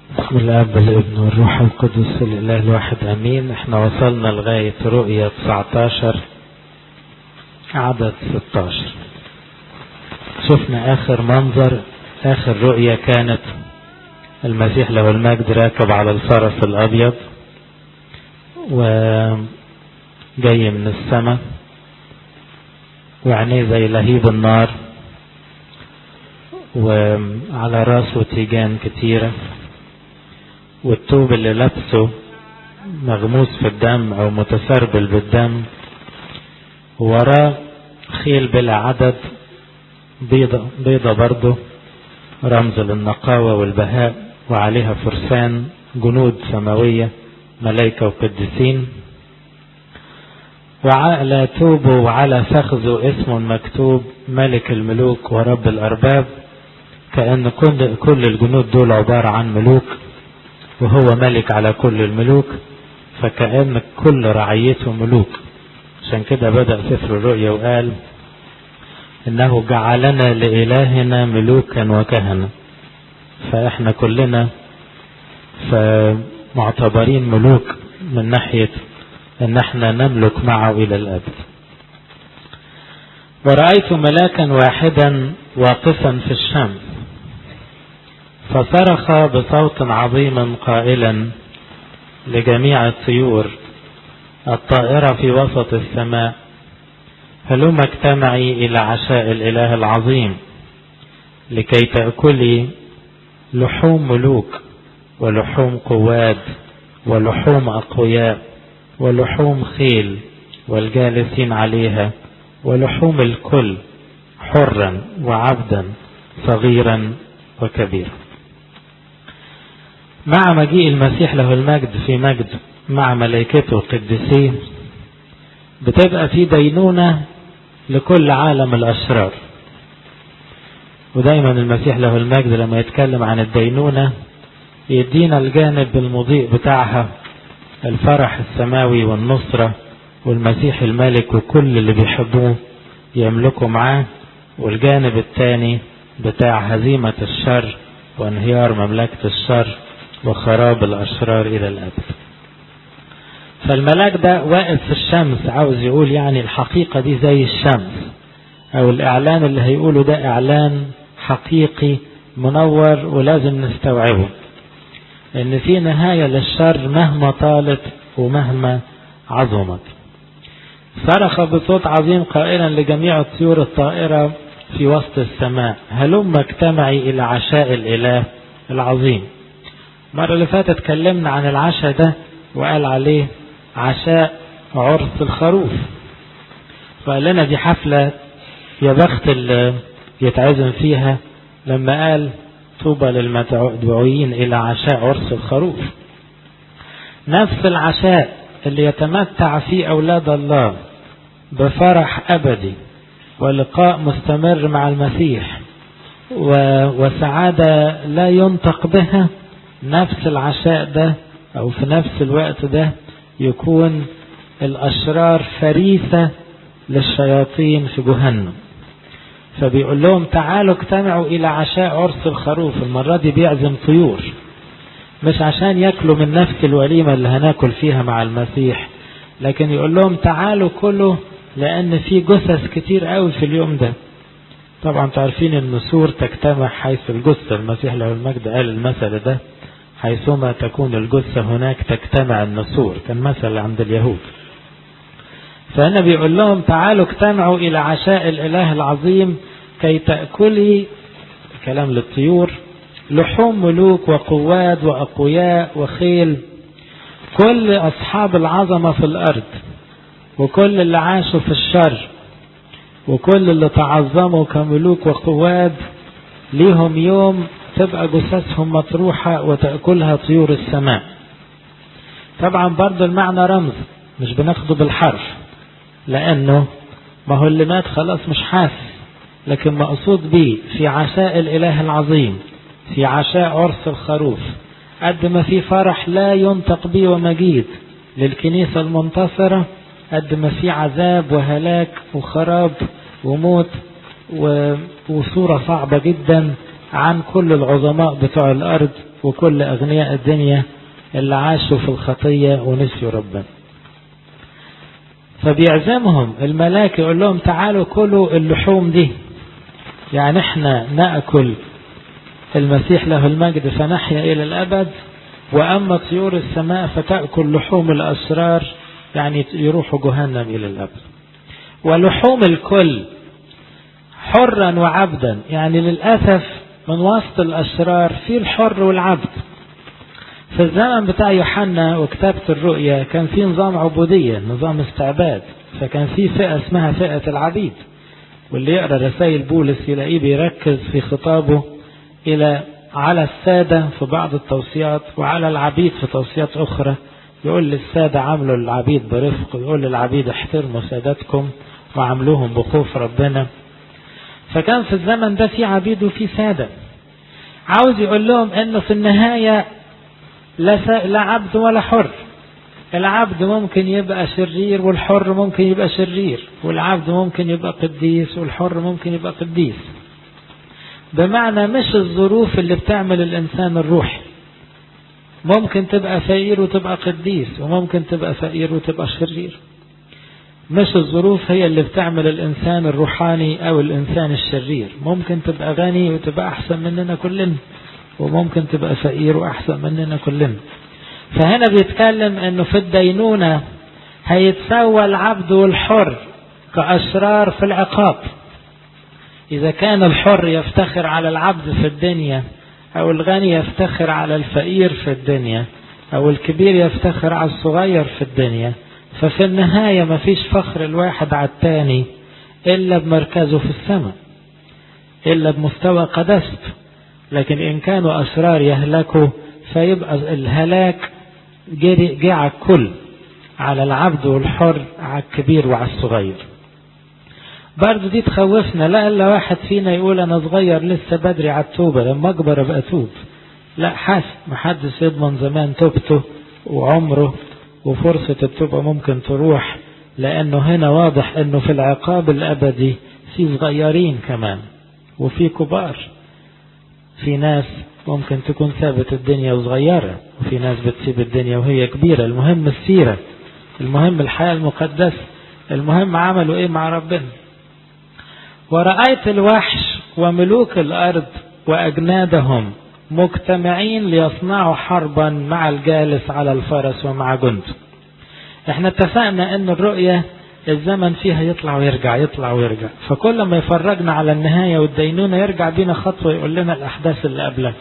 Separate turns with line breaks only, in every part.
بسم الاب والابن والروح القدس الاله الواحد امين احنا وصلنا لغاية رؤية 19 عدد 16 شفنا اخر منظر اخر رؤية كانت المسيح له المجد راكب على الفرس الابيض وجاي من السماء وعينيه زي لهيب النار وعلى راسه تيجان كتيرة والثوب اللي لابسه مغموس في الدم او متسربل بالدم وراه خيل بلا عدد بيضة, بيضة برضه رمز للنقاوة والبهاء وعليها فرسان جنود سماوية ملائكة وقديسين وعلى توبه وعلى فخذه اسم مكتوب ملك الملوك ورب الأرباب كأن كل, كل الجنود دول عبارة عن ملوك وهو ملك على كل الملوك فكأن كل رعيته ملوك عشان كده بدأ سفر الرؤيا وقال إنه جعلنا لإلهنا ملوكا وكهنة فإحنا كلنا فمعتبرين ملوك من ناحية إن احنا نملك معه إلى الأبد ورأيت ملاكا واحدا واقفا في الشمس فصرخ بصوت عظيم قائلا لجميع الطيور الطائرة في وسط السماء هلم اجتمعي إلى عشاء الإله العظيم لكي تأكلي لحوم ملوك ولحوم قواد ولحوم أقوياء ولحوم خيل والجالسين عليها ولحوم الكل حرا وعبدا صغيرا وكبيرا مع مجيء المسيح له المجد في مجد مع ملائكته القديسين بتبقى في دينونة لكل عالم الأشرار ودايما المسيح له المجد لما يتكلم عن الدينونة يدينا الجانب المضيء بتاعها الفرح السماوي والنصرة والمسيح الملك وكل اللي بيحبوه يملكوا معاه والجانب الثاني بتاع هزيمة الشر وانهيار مملكة الشر وخراب الأشرار إلى الأبد فالملاك ده واقف في الشمس عاوز يقول يعني الحقيقة دي زي الشمس أو الإعلان اللي هيقوله ده إعلان حقيقي منور ولازم نستوعبه إن في نهاية للشر مهما طالت ومهما عظمت صرخ بصوت عظيم قائلا لجميع الطيور الطائرة في وسط السماء هلم اجتمعي إلى عشاء الإله العظيم المرة اللي فاتت اتكلمنا عن العشاء ده وقال عليه عشاء عرس الخروف فقال لنا دي حفلة يا بخت اللي يتعزم فيها لما قال طوبى للمدعوين إلى عشاء عرس الخروف نفس العشاء اللي يتمتع فيه أولاد الله بفرح أبدي ولقاء مستمر مع المسيح وسعادة لا ينطق بها نفس العشاء ده أو في نفس الوقت ده يكون الأشرار فريسة للشياطين في جهنم فبيقول لهم تعالوا اجتمعوا إلى عشاء عرس الخروف المرة دي بيعزم طيور مش عشان ياكلوا من نفس الوليمة اللي هناكل فيها مع المسيح لكن يقول لهم تعالوا كلوا لأن في جثث كتير قوي في اليوم ده طبعا تعرفين النسور تجتمع حيث الجثة المسيح له المجد قال المثل ده حيثما تكون الجثة هناك تجتمع النسور كان مثل عند اليهود فأنا بيقول لهم تعالوا اجتمعوا إلى عشاء الإله العظيم كي تأكلي كلام للطيور لحوم ملوك وقواد وأقوياء وخيل كل أصحاب العظمة في الأرض وكل اللي عاشوا في الشر وكل اللي تعظموا كملوك وقواد ليهم يوم تبقى جثثهم مطروحة وتأكلها طيور السماء طبعا برضو المعنى رمز مش بناخده بالحرف لأنه ما هو اللي مات خلاص مش حاسس لكن مقصود بيه في عشاء الإله العظيم في عشاء عرس الخروف قد ما في فرح لا ينطق به ومجيد للكنيسة المنتصرة قد ما في عذاب وهلاك وخراب وموت وصورة صعبة جدا عن كل العظماء بتوع الأرض وكل أغنياء الدنيا اللي عاشوا في الخطية ونسيوا ربنا فبيعزمهم الملاك يقول لهم تعالوا كلوا اللحوم دي يعني احنا نأكل المسيح له المجد فنحيا إلى الأبد وأما طيور السماء فتأكل لحوم الأسرار يعني يروحوا جهنم إلى الأبد ولحوم الكل حرا وعبدا يعني للأسف من وسط الأسرار في الحر والعبد في الزمن بتاع يوحنا وكتابة الرؤيا كان في نظام عبودية نظام استعباد فكان في فئة اسمها فئة العبيد واللي يقرأ رسائل بولس يلاقيه بيركز في خطابه إلى على السادة في بعض التوصيات وعلى العبيد في توصيات أخرى يقول للسادة عاملوا العبيد برفق ويقول للعبيد احترموا سادتكم وعاملوهم بخوف ربنا فكان في الزمن ده في عبيد وفي سادة عاوز يقول لهم انه في النهاية لا, لا عبد ولا حر العبد ممكن يبقى شرير والحر ممكن يبقى شرير والعبد ممكن يبقى قديس والحر ممكن يبقى قديس بمعنى مش الظروف اللي بتعمل الإنسان الروحي ممكن تبقى فقير وتبقى قديس وممكن تبقى فقير وتبقى شرير مش الظروف هي اللي بتعمل الإنسان الروحاني أو الإنسان الشرير ممكن تبقى غني وتبقى أحسن مننا كلنا وممكن تبقى فقير وأحسن مننا كلنا فهنا بيتكلم أنه في الدينونة هيتسوى العبد والحر كأشرار في العقاب إذا كان الحر يفتخر على العبد في الدنيا أو الغني يفتخر على الفقير في الدنيا أو الكبير يفتخر على الصغير في الدنيا ففي النهاية ما فيش فخر الواحد على التاني إلا بمركزه في السماء إلا بمستوى قدسته لكن إن كانوا أسرار يهلكوا فيبقى الهلاك جه على الكل على العبد والحر على الكبير وعلى الصغير برضه دي تخوفنا لا الا واحد فينا يقول انا صغير لسه بدري على التوبه لما اكبر ابقى اتوب لا حاسب محدش يضمن زمان توبته وعمره وفرصة التوبة ممكن تروح لأنه هنا واضح أنه في العقاب الأبدي في صغيرين كمان وفي كبار في ناس ممكن تكون ثابت الدنيا وصغيرة وفي ناس بتسيب الدنيا وهي كبيرة المهم السيرة المهم الحياة المقدسة المهم عملوا ايه مع ربنا ورأيت الوحش وملوك الأرض وأجنادهم مجتمعين ليصنعوا حربا مع الجالس على الفرس ومع جنده احنا اتفقنا ان الرؤية الزمن فيها يطلع ويرجع يطلع ويرجع فكل ما يفرجنا على النهاية والدينونة يرجع بينا خطوة يقول لنا الأحداث اللي قبلها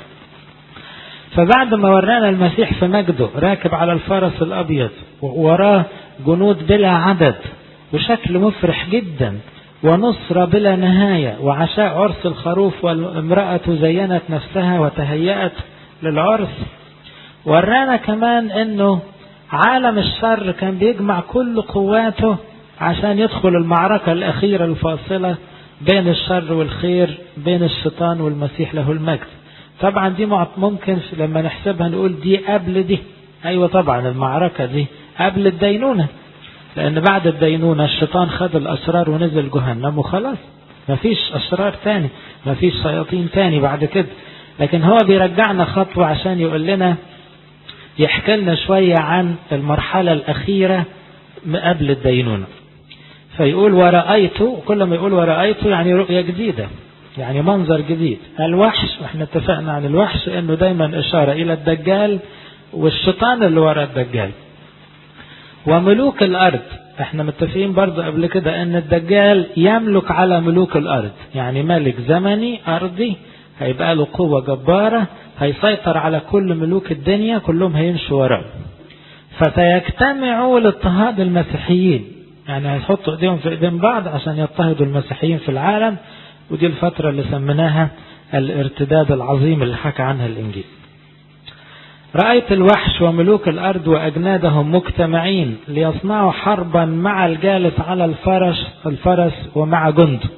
فبعد ما ورانا المسيح في مجده راكب على الفرس الأبيض ووراه جنود بلا عدد وشكل مفرح جدا ونصرة بلا نهاية وعشاء عرس الخروف والامرأة زينت نفسها وتهيأت للعرس ورانا كمان انه عالم الشر كان بيجمع كل قواته عشان يدخل المعركة الأخيرة الفاصلة بين الشر والخير بين الشيطان والمسيح له المجد طبعا دي ممكن لما نحسبها نقول دي قبل دي أيوة طبعا المعركة دي قبل الدينونة لأن بعد الدينونة الشيطان خد الأسرار ونزل جهنم وخلاص مفيش أسرار تاني مفيش شياطين تاني بعد كده لكن هو بيرجعنا خطوة عشان يقول لنا يحكي لنا شوية عن المرحلة الأخيرة قبل الدينونة فيقول ورأيت كل ما يقول ورأيت يعني رؤية جديدة يعني منظر جديد الوحش واحنا اتفقنا عن الوحش انه دايما اشارة الى الدجال والشيطان اللي ورا الدجال وملوك الارض احنا متفقين برضو قبل كده ان الدجال يملك على ملوك الارض يعني ملك زمني ارضي هيبقى له قوة جبارة هيسيطر على كل ملوك الدنيا كلهم هيمشوا وراه فسيجتمعوا لاضطهاد المسيحيين يعني هيحطوا ايديهم في ايدين بعض عشان يضطهدوا المسيحيين في العالم ودي الفترة اللي سميناها الارتداد العظيم اللي حكى عنها الانجيل رأيت الوحش وملوك الأرض وأجنادهم مجتمعين ليصنعوا حربا مع الجالس على الفرس الفرس ومع جنده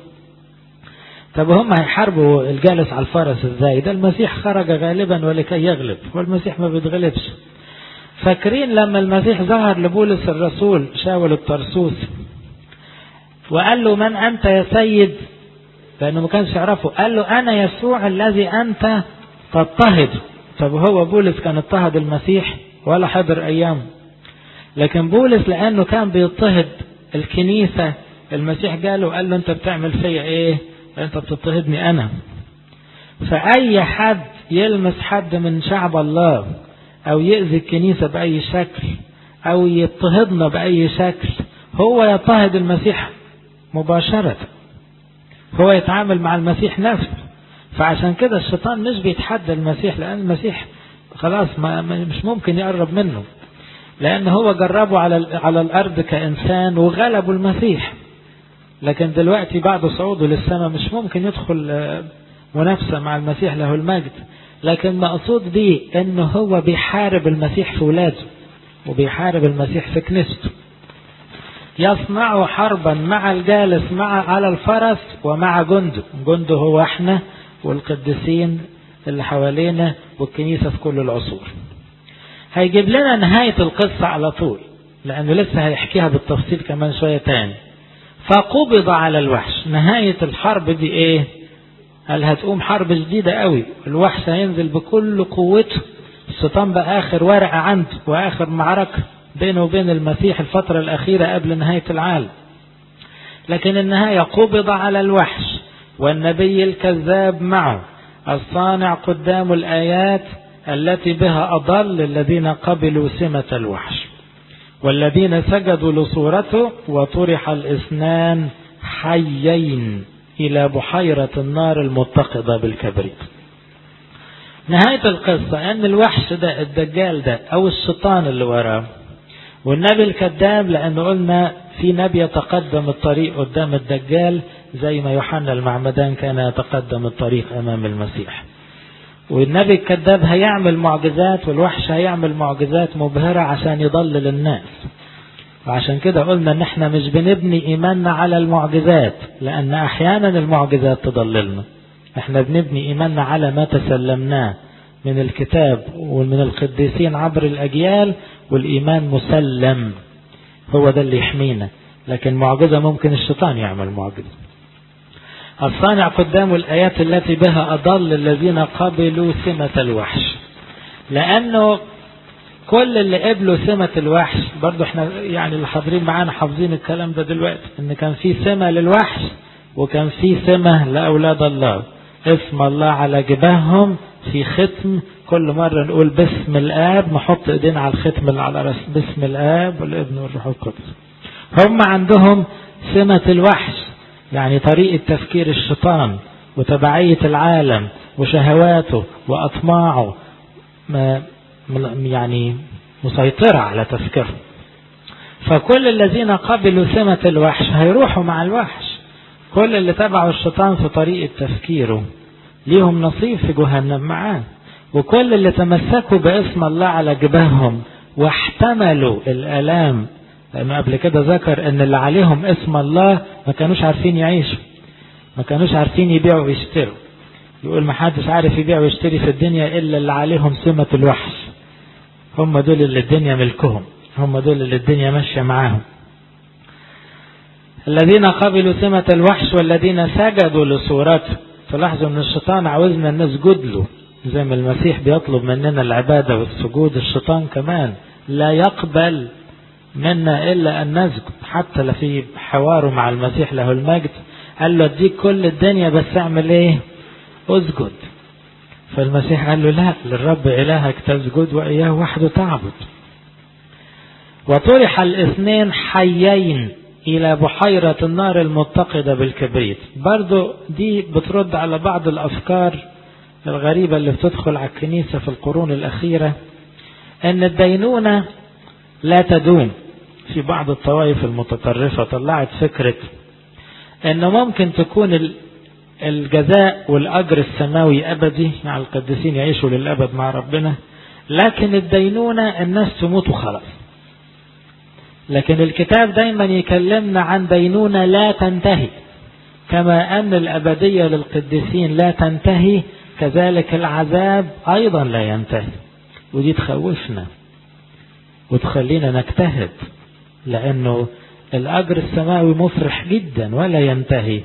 طب هم هيحاربوا الجالس على الفرس ازاي ده المسيح خرج غالبا ولكي يغلب والمسيح ما بيتغلبش فاكرين لما المسيح ظهر لبولس الرسول شاول الطرسوس وقال له من أنت يا سيد لأنه ما كانش يعرفه قال له أنا يسوع الذي أنت تضطهد طب هو بولس كان اضطهد المسيح ولا حضر أيامه لكن بولس لأنه كان بيضطهد الكنيسة المسيح قاله قال له أنت بتعمل فيا إيه أنت بتضطهدني أنا فأي حد يلمس حد من شعب الله أو يأذي الكنيسة بأي شكل أو يضطهدنا بأي شكل هو يضطهد المسيح مباشرة هو يتعامل مع المسيح نفسه فعشان كده الشيطان مش بيتحدى المسيح لأن المسيح خلاص ما مش ممكن يقرب منه لأن هو جربه على على الأرض كإنسان وغلبوا المسيح لكن دلوقتي بعد صعوده للسماء مش ممكن يدخل منافسة مع المسيح له المجد لكن مقصود دي انه هو بيحارب المسيح في ولاده وبيحارب المسيح في كنيسته يصنع حربا مع الجالس مع على الفرس ومع جنده جنده هو احنا والقديسين اللي حوالينا والكنيسة في كل العصور هيجيب لنا نهاية القصة على طول لأنه لسه هيحكيها بالتفصيل كمان شوية تاني فقبض على الوحش نهاية الحرب دي ايه قال هتقوم حرب شديدة قوي الوحش هينزل بكل قوته الشيطان بقى آخر ورقة عنده وآخر معركة بينه وبين المسيح الفترة الأخيرة قبل نهاية العالم لكن النهاية قبض على الوحش والنبي الكذاب معه الصانع قدام الآيات التي بها أضل الذين قبلوا سمة الوحش والذين سجدوا لصورته وطرح الاثنان حيين إلى بحيرة النار المتقدة بالكبريت نهاية القصة أن الوحش ده الدجال ده أو الشيطان اللي وراه والنبي الكذاب لأنه قلنا في نبي يتقدم الطريق قدام الدجال زي ما يوحنا المعمدان كان يتقدم الطريق أمام المسيح والنبي الكذاب هيعمل معجزات والوحش هيعمل معجزات مبهرة عشان يضلل الناس وعشان كده قلنا ان احنا مش بنبني ايماننا على المعجزات لان احيانا المعجزات تضللنا احنا بنبني ايماننا على ما تسلمناه من الكتاب ومن القديسين عبر الاجيال والايمان مسلم هو ده اللي يحمينا لكن معجزة ممكن الشيطان يعمل معجزة الصانع قدام الآيات التي بها أضل الذين قبلوا سمة الوحش لأنه كل اللي قبلوا سمة الوحش برضو احنا يعني اللي حاضرين معانا حافظين الكلام ده دلوقتي ان كان في سمة للوحش وكان في سمة لأولاد الله اسم الله على جباههم في ختم كل مرة نقول باسم الآب نحط ايدينا على الختم اللي على راس باسم الآب والابن والروح القدس هم عندهم سمة الوحش يعني طريقة تفكير الشيطان وتبعية العالم وشهواته وأطماعه ما يعني مسيطرة على تفكيرهم فكل الذين قبلوا سمة الوحش هيروحوا مع الوحش كل اللي تبعوا الشيطان في طريقة تفكيره ليهم نصيب في جهنم معاه وكل اللي تمسكوا باسم الله على جباههم واحتملوا الآلام لأنه قبل كده ذكر أن اللي عليهم اسم الله ما كانوش عارفين يعيشوا ما كانوش عارفين يبيعوا ويشتروا يقول ما حدش عارف يبيع ويشتري في الدنيا إلا اللي عليهم سمة الوحش هم دول اللي الدنيا ملكهم هم دول اللي الدنيا ماشية معاهم الذين قبلوا سمة الوحش والذين سجدوا لصورته تلاحظوا ان الشيطان عاوزنا نسجد له زي ما المسيح بيطلب مننا العبادة والسجود الشيطان كمان لا يقبل منا إلا أن نسجد حتى في حواره مع المسيح له المجد قال له اديك كل الدنيا بس اعمل ايه اسجد فالمسيح قال له لا للرب إلهك تسجد وإياه وحده تعبد وطرح الاثنين حيين إلى بحيرة النار المتقدة بالكبريت برضو دي بترد على بعض الأفكار الغريبة اللي بتدخل على الكنيسة في القرون الأخيرة أن الدينونة لا تدوم في بعض الطوائف المتطرفة طلعت فكرة أنه ممكن تكون الجزاء والأجر السماوي أبدي مع القديسين يعيشوا للأبد مع ربنا لكن الدينونة الناس تموت وخلاص لكن الكتاب دايما يكلمنا عن دينونة لا تنتهي كما أن الأبدية للقديسين لا تنتهي كذلك العذاب أيضا لا ينتهي ودي تخوفنا وتخلينا نجتهد لأنه الأجر السماوي مفرح جدا ولا ينتهي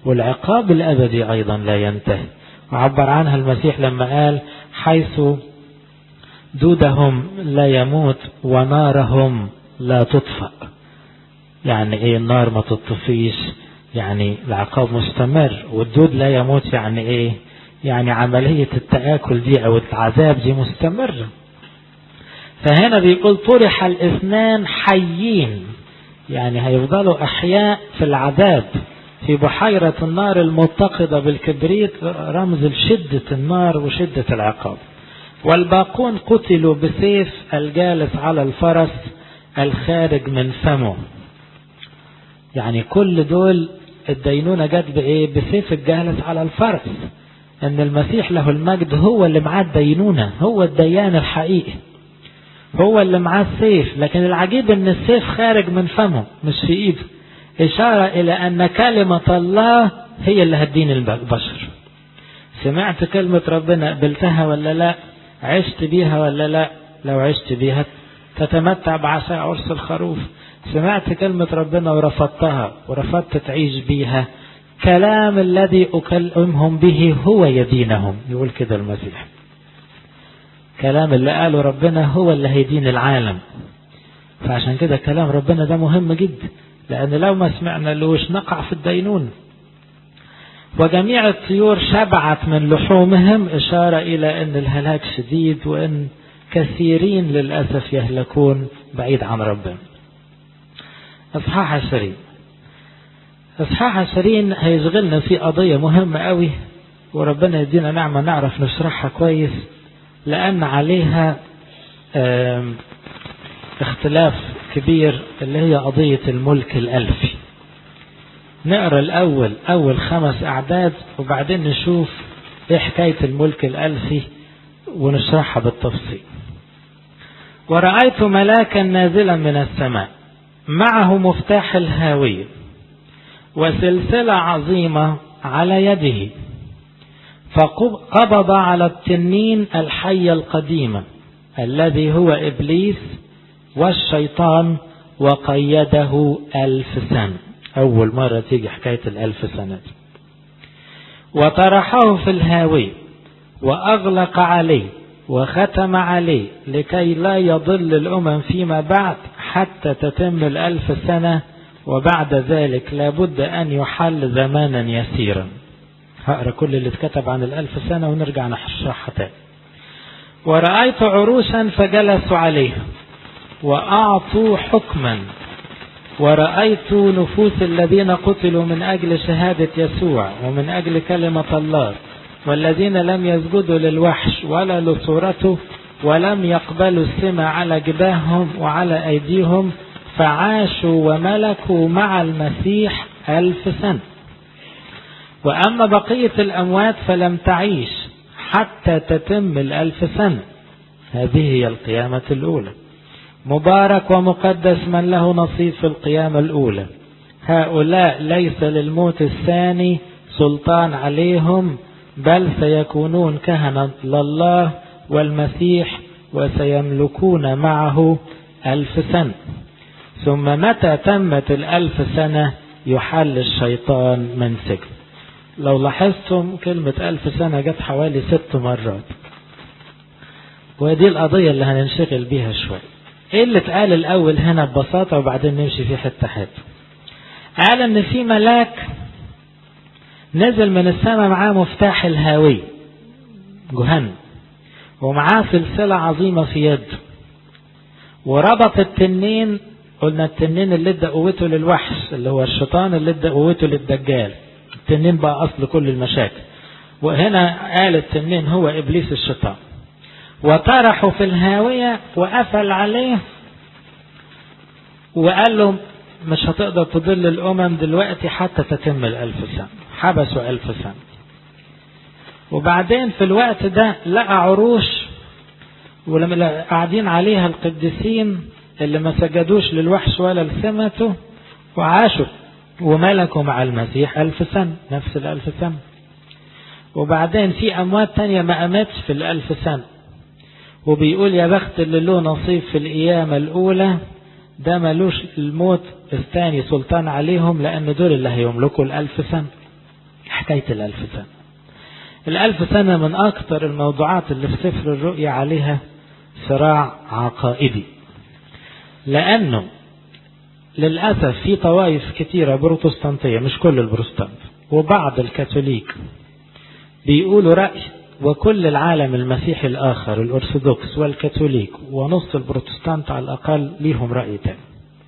والعقاب الأبدي أيضا لا ينتهي وعبر عنها المسيح لما قال حيث دودهم لا يموت ونارهم لا تطفأ يعني ايه النار ما تطفيش يعني العقاب مستمر والدود لا يموت يعني ايه يعني عملية التآكل دي او العذاب دي مستمرة فهنا بيقول طرح الاثنان حيين يعني هيفضلوا احياء في العذاب في بحيرة النار المتقدة بالكبريت رمز لشدة النار وشدة العقاب والباقون قتلوا بسيف الجالس على الفرس الخارج من فمه يعني كل دول الدينونة جت بإيه بسيف الجالس على الفرس ان المسيح له المجد هو اللي معاه الدينونة هو الديان الحقيقي هو اللي معاه السيف لكن العجيب ان السيف خارج من فمه مش في ايده اشارة الى ان كلمة الله هي اللي هتدين البشر سمعت كلمة ربنا قبلتها ولا لا عشت بيها ولا لا لو عشت بيها تتمتع بعشاء عرس الخروف سمعت كلمة ربنا ورفضتها ورفضت تعيش بيها كلام الذي أكلمهم به هو يدينهم يقول كده المسيح كلام اللي قاله ربنا هو اللي هيدين العالم فعشان كده كلام ربنا ده مهم جدا لأن لو ما سمعنا لوش نقع في الدينون وجميع الطيور شبعت من لحومهم إشارة إلى أن الهلاك شديد وأن كثيرين للأسف يهلكون بعيد عن ربنا اصحاح عشرين اصحاح عشرين هيشغلنا في قضية مهمة قوي وربنا يدينا نعمة نعرف نشرحها كويس لأن عليها اختلاف كبير اللي هي قضية الملك الألفي نقرا الأول أول خمس أعداد وبعدين نشوف إيه حكاية الملك الألفي ونشرحها بالتفصيل ورأيت ملاكا نازلا من السماء معه مفتاح الهاوية وسلسلة عظيمة على يده فقبض على التنين الحية القديمة الذي هو إبليس والشيطان وقيده ألف سنة أول مرة تيجي حكاية الألف سنة وطرحه في الهاوية وأغلق عليه وختم عليه لكي لا يضل الأمم فيما بعد حتى تتم الألف سنة وبعد ذلك لابد أن يحل زمانا يسيرا هقرا كل اللي اتكتب عن الألف سنة ونرجع نشرحها تاني ورأيت عروشا فجلسوا عليها وأعطوا حكما ورأيت نفوس الذين قتلوا من أجل شهادة يسوع ومن أجل كلمة الله والذين لم يسجدوا للوحش ولا لصورته ولم يقبلوا السمع على جباههم وعلى أيديهم فعاشوا وملكوا مع المسيح ألف سنة وأما بقية الأموات فلم تعيش حتى تتم الألف سنة هذه هي القيامة الأولى مبارك ومقدس من له نصيب في القيامة الأولى هؤلاء ليس للموت الثاني سلطان عليهم بل سيكونون كهنة لله والمسيح وسيملكون معه ألف سنة ثم متى تمت الألف سنة يحل الشيطان من سجن لو لاحظتم كلمة ألف سنة جت حوالي ست مرات ودي القضية اللي هننشغل بيها شوية ايه اللي اتقال الاول هنا ببساطة وبعدين نمشي في حتة حتة قال ان في ملاك نزل من السماء معاه مفتاح الهاوية جهنم ومعاه سلسلة عظيمة في يده وربط التنين قلنا التنين اللي ادى قوته للوحش اللي هو الشيطان اللي ادى قوته للدجال التنين بقى اصل كل المشاكل وهنا قال التنين هو ابليس الشيطان وطرحوا في الهاوية وقفل عليه وقال له مش هتقدر تضل الأمم دلوقتي حتى تتم الألف سنة حبسوا ألف سنة وبعدين في الوقت ده لقى عروش ولما قاعدين عليها القديسين اللي ما سجدوش للوحش ولا لسمته وعاشوا وملكوا مع المسيح ألف سنة نفس الألف سنة وبعدين في أموات تانية ما قامتش في الألف سنة وبيقول يا بخت اللي له نصيب في القيامة الأولى ده ملوش الموت الثاني سلطان عليهم لأن دول اللي هيملكوا الألف سنة حكاية الألف سنة الألف سنة من أكثر الموضوعات اللي في سفر الرؤيا عليها صراع عقائدي لأنه للأسف في طوائف كثيرة بروتستانتية مش كل البروتستانت وبعض الكاثوليك بيقولوا رأي وكل العالم المسيحي الآخر الأرثوذكس والكاثوليك ونص البروتستانت على الأقل ليهم رأي تاني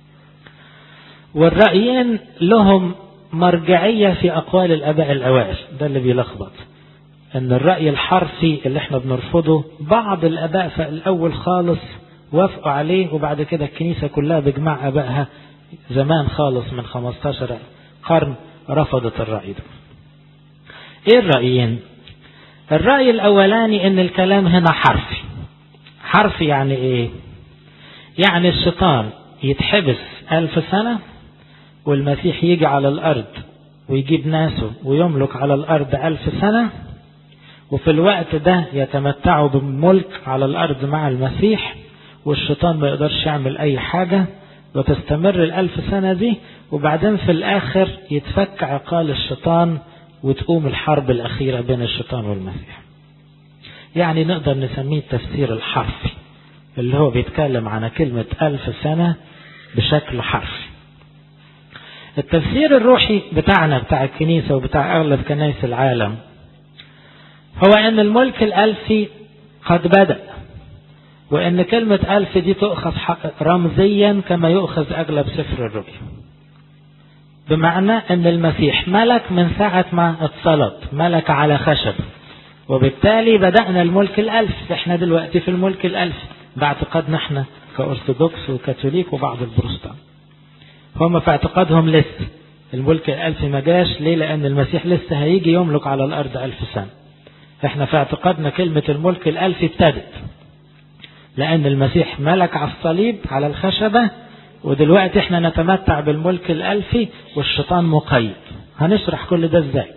والرأيين لهم مرجعية في أقوال الآباء الأوائل ده اللي بيلخبط أن الرأي الحرفي اللي احنا بنرفضه بعض الآباء في الأول خالص وافقوا عليه وبعد كده الكنيسة كلها بجماع آبائها زمان خالص من 15 قرن رفضت الرأي ده ايه الرأيين الرأي الأولاني ان الكلام هنا حرفي حرفي يعني ايه يعني الشيطان يتحبس ألف سنة والمسيح يجي على الأرض ويجيب ناسه ويملك على الأرض ألف سنة وفي الوقت ده يتمتعوا بالملك على الأرض مع المسيح والشيطان ما يقدرش يعمل أي حاجة وتستمر الألف سنة دي وبعدين في الآخر يتفك عقال الشيطان وتقوم الحرب الأخيرة بين الشيطان والمسيح يعني نقدر نسميه التفسير الحرفي اللي هو بيتكلم عن كلمة ألف سنة بشكل حرفي التفسير الروحي بتاعنا بتاع الكنيسة وبتاع أغلب كنائس العالم هو أن الملك الألفي قد بدأ وأن كلمة ألف دي تؤخذ رمزيا كما يؤخذ أغلب سفر الرؤيا بمعنى أن المسيح ملك من ساعة ما اتصلت ملك على خشب وبالتالي بدأنا الملك الألف احنا دلوقتي في الملك الألف باعتقادنا احنا كأرثوذكس وكاثوليك وبعض البروتستان هم في اعتقادهم لسه الملك الألف ما جاش ليه لأن المسيح لسه هيجي يملك على الأرض ألف سنة احنا في اعتقادنا كلمة الملك الألف ابتدت لأن المسيح ملك على الصليب على الخشبة ودلوقتي احنا نتمتع بالملك الألفي والشيطان مقيد هنشرح كل ده ازاي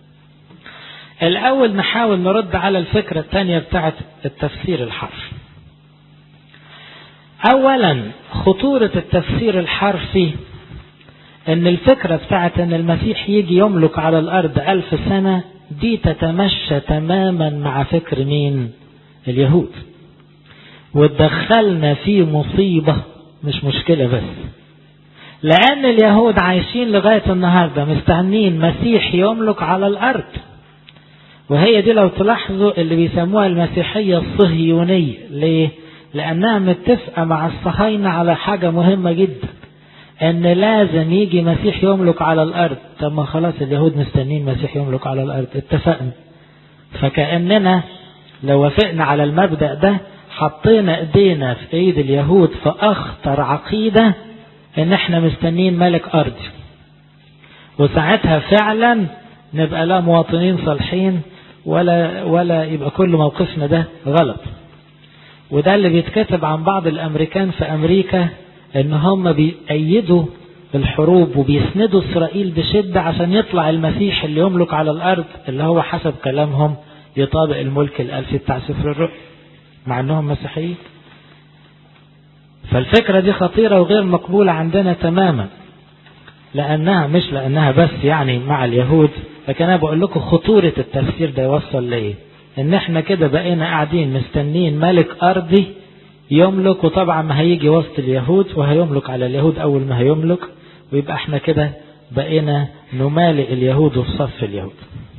الأول نحاول نرد على الفكرة الثانية بتاعت التفسير الحرفي أولا خطورة التفسير الحرفي ان الفكرة بتاعت ان المسيح يجي يملك على الأرض ألف سنة دي تتمشى تماما مع فكر مين اليهود وتدخلنا في مصيبة مش مشكلة بس لأن اليهود عايشين لغاية النهاردة مستنين مسيح يملك على الأرض وهي دي لو تلاحظوا اللي بيسموها المسيحية الصهيونية ليه؟ لأنها متفقة مع الصهاينة على حاجة مهمة جدا ان لازم يجي مسيح يملك على الارض طب ما خلاص اليهود مستنين مسيح يملك على الارض اتفقنا فكأننا لو وافقنا على المبدأ ده حطينا ايدينا في ايد اليهود في اخطر عقيدة ان احنا مستنين ملك ارضي وساعتها فعلا نبقى لا مواطنين صالحين ولا ولا يبقى كل موقفنا ده غلط وده اللي بيتكتب عن بعض الامريكان في امريكا ان هم بيأيدوا الحروب وبيسندوا اسرائيل بشدة عشان يطلع المسيح اللي يملك على الارض اللي هو حسب كلامهم يطابق الملك الالفي بتاع سفر الرؤيا مع انهم مسيحيين فالفكرة دي خطيرة وغير مقبولة عندنا تماما لانها مش لانها بس يعني مع اليهود لكن انا بقول لكم خطورة التفسير ده يوصل لايه ان احنا كده بقينا قاعدين مستنين ملك ارضي يملك وطبعا ما هيجي وسط اليهود وهيملك على اليهود اول ما هيملك ويبقى احنا كده بقينا نمالئ اليهود وفي صف اليهود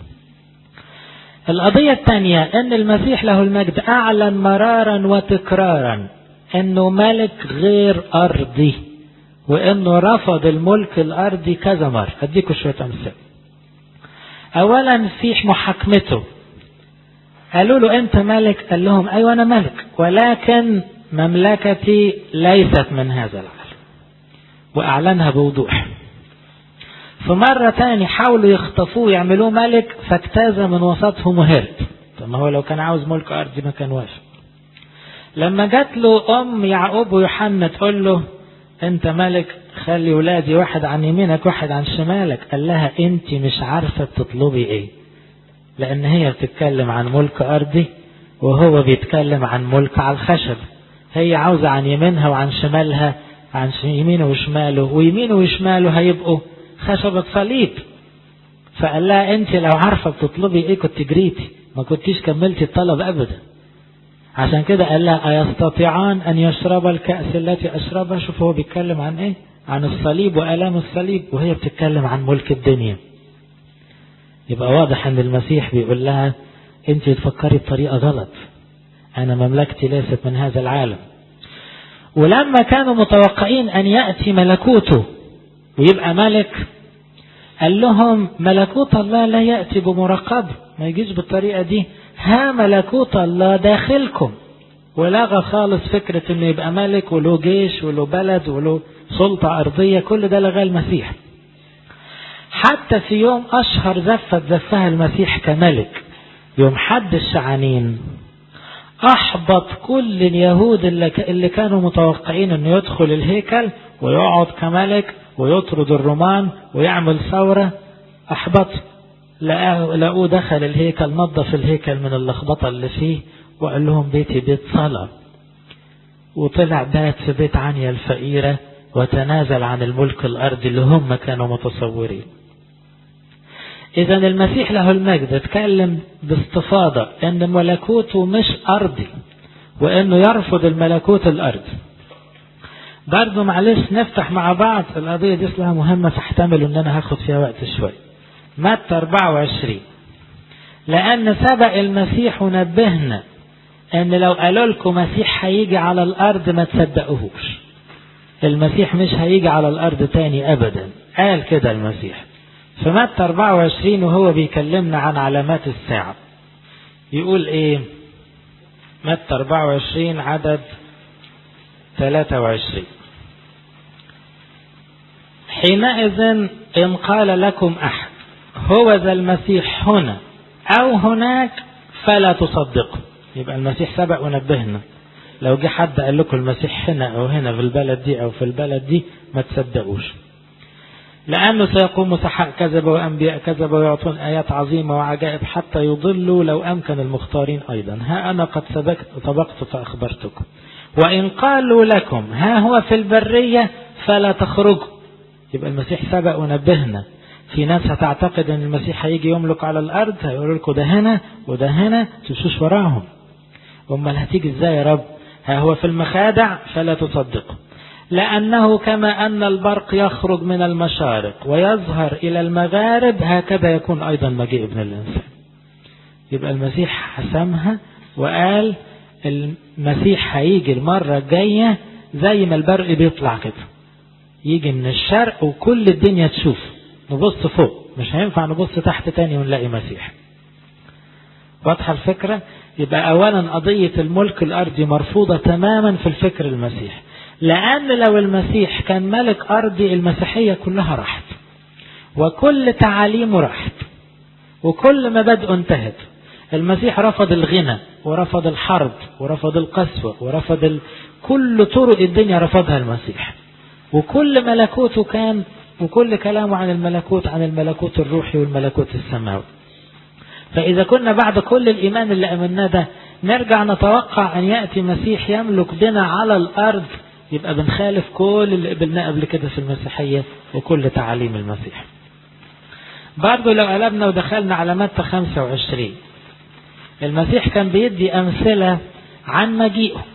القضية الثانية ان المسيح له المجد اعلن مرارا وتكرارا انه ملك غير ارضي وانه رفض الملك الارضي كذا مرة اديكم شوية امثال اولا في محاكمته قالوا له انت ملك قال لهم ايوه انا ملك ولكن مملكتي ليست من هذا العالم واعلنها بوضوح فمرة تاني حاولوا يخطفوه يعملوه ملك فاجتاز من وسطهم وهرب طب ما هو لو كان عاوز ملك ارضي ما كان وافق لما جات له ام يعقوب ويوحنا تقول له انت ملك خلي ولادي واحد عن يمينك واحد عن شمالك قال لها انت مش عارفة تطلبي ايه لان هي بتتكلم عن ملك ارضي وهو بيتكلم عن ملك على الخشب هي عاوزة عن يمينها وعن شمالها عن يمينه وشماله ويمينه وشماله هيبقوا خشبة صليب فقال لها انت لو عارفة بتطلبي ايه كنت جريتي ما كنتيش كملتي الطلب ابدا عشان كده قال لها أيستطيعان أن يشرب الكأس التي أشربها شوف هو بيتكلم عن إيه عن الصليب وآلام الصليب وهي بتتكلم عن ملك الدنيا يبقى واضح أن المسيح بيقول لها أنت تفكري بطريقة غلط أنا مملكتي ليست من هذا العالم ولما كانوا متوقعين أن يأتي ملكوته ويبقى ملك قال لهم ملكوت الله لا يأتي بمراقبة ما يجيش بالطريقة دي ها ملكوت الله داخلكم ولغى خالص فكرة انه يبقى ملك وله جيش وله بلد وله سلطة أرضية كل ده لغاه المسيح حتى في يوم أشهر زفة زفها المسيح كملك يوم حد الشعانين أحبط كل اليهود اللي, اللي كانوا متوقعين أنه يدخل الهيكل ويقعد كملك ويطرد الرومان ويعمل ثورة أحبط لقوه دخل الهيكل نظف الهيكل من اللخبطة اللي فيه وقال لهم بيتي بيت صلاة وطلع بات في بيت عنيا الفقيرة وتنازل عن الملك الأرضي اللي هم كانوا متصورين إذا المسيح له المجد اتكلم باستفاضة أن ملكوته مش أرضي وأنه يرفض الملكوت الأرضي برضه معلش نفتح مع بعض القضية دي اصلها مهمة تحتمل ان انا هاخد فيها وقت شوي متى 24 لأن سبق المسيح ونبهنا أن لو قالوا لكم مسيح هيجي على الأرض ما تصدقوهوش المسيح مش هيجي على الأرض تاني أبدا قال كده المسيح في متى 24 وهو بيكلمنا عن علامات الساعة يقول إيه متى 24 عدد 23 حينئذ إن قال لكم أحد هو ذا المسيح هنا أو هناك فلا تصدقوا يبقى المسيح سبق ونبهنا لو جه حد قال لكم المسيح هنا أو هنا في البلد دي أو في البلد دي ما تصدقوش لأنه سيقوم سحاء كذب وأنبياء كذب ويعطون آيات عظيمة وعجائب حتى يضلوا لو أمكن المختارين أيضا ها أنا قد سبقت سبقت فأخبرتكم وإن قالوا لكم ها هو في البرية فلا تخرجوا يبقى المسيح سبق ونبهنا في ناس هتعتقد ان المسيح هيجي يملك على الارض هيقولوا لكم ده هنا وده هنا تمشوش وراهم امال هتيجي ازاي يا رب ها هو في المخادع فلا تصدقوا لأنه كما أن البرق يخرج من المشارق ويظهر إلى المغارب هكذا يكون أيضا مجيء ابن الإنسان يبقى المسيح حسمها وقال المسيح هيجي المرة الجاية زي ما البرق بيطلع كده يجي من الشرق وكل الدنيا تشوف نبص فوق مش هينفع نبص تحت تاني ونلاقي مسيح واضحة الفكرة يبقى أولا قضية الملك الأرضي مرفوضة تماما في الفكر المسيح لأن لو المسيح كان ملك أرضي المسيحية كلها راحت وكل تعاليمه راحت وكل مبادئه انتهت المسيح رفض الغنى ورفض الحرب ورفض القسوة ورفض ال... كل طرق الدنيا رفضها المسيح وكل ملكوته كان وكل كلامه عن الملكوت عن الملكوت الروحي والملكوت السماوي فإذا كنا بعد كل الإيمان اللي أمناه ده نرجع نتوقع أن يأتي مسيح يملك بنا على الأرض يبقى بنخالف كل اللي قبلناه قبل كده في المسيحية وكل تعاليم المسيح برضه لو قلبنا ودخلنا على متى 25 المسيح كان بيدي أمثلة عن مجيئه